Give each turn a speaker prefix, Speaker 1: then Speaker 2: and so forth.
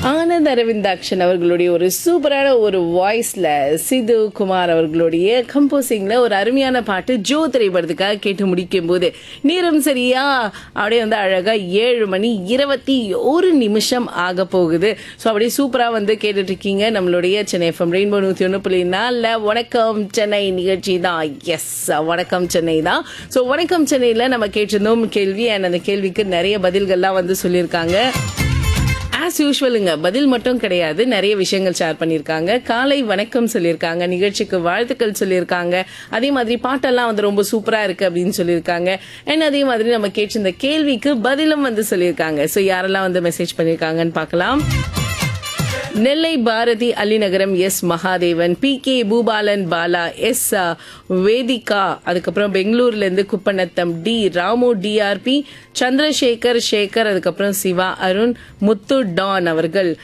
Speaker 1: ஆனந்த் அரவிந்தாக்ஷன் அவர்களுடைய ஒரு சூப்பரான ஒரு வாய்ஸ்ல சிது குமார் அவர்களுடைய கம்போசிங்ல ஒரு அருமையான பாட்டு ஜோ திரைப்படத்துக்காக கேட்டு முடிக்கும் போது நேரம் சரியா அப்படியே வந்து அழகா ஏழு மணி இருபத்தி ஒரு நிமிஷம் ஆக போகுது ஸோ அப்படியே சூப்பரா வந்து கேட்டுட்டு இருக்கீங்க நம்மளுடைய சென்னை எஃப்எம் ரெயின்போ நூத்தி ஒன்று புள்ளி நாலில் வணக்கம் சென்னை நிகழ்ச்சி தான் எஸ் வணக்கம் சென்னை தான் ஸோ வணக்கம் சென்னையில் நம்ம கேட்டிருந்தோம் கேள்வி அண்ட் அந்த கேள்விக்கு நிறைய பதில்கள்லாம் வந்து சொல்லியிருக்காங்க ஆஸ் யூஷுவலுங்க பதில் மட்டும் கிடையாது நிறைய விஷயங்கள் ஷேர் பண்ணியிருக்காங்க காலை வணக்கம் சொல்லியிருக்காங்க நிகழ்ச்சிக்கு வாழ்த்துக்கள் சொல்லியிருக்காங்க அதே மாதிரி பாட்டெல்லாம் வந்து ரொம்ப சூப்பரா இருக்கு அப்படின்னு சொல்லியிருக்காங்க அண்ட் அதே மாதிரி நம்ம கேட்டிருந்த கேள்விக்கு பதிலும் வந்து சொல்லியிருக்காங்க ஸோ யாரெல்லாம் வந்து மெசேஜ் பண்ணியிருக்காங்கன்னு பார்க்கலாம் Nellai Bharathi Alinagaram S Mahadevan P K Boopalan Bala S Vedhika அதுக்கப்புறம் பெங்களூர்ல இருந்து குப்பநத்தம் டி ராமு டிஆர்பி சந்திரசேகர் சேகர் அதுக்கப்புறம் சிவா அருண் முத்து டான் அவர்கள்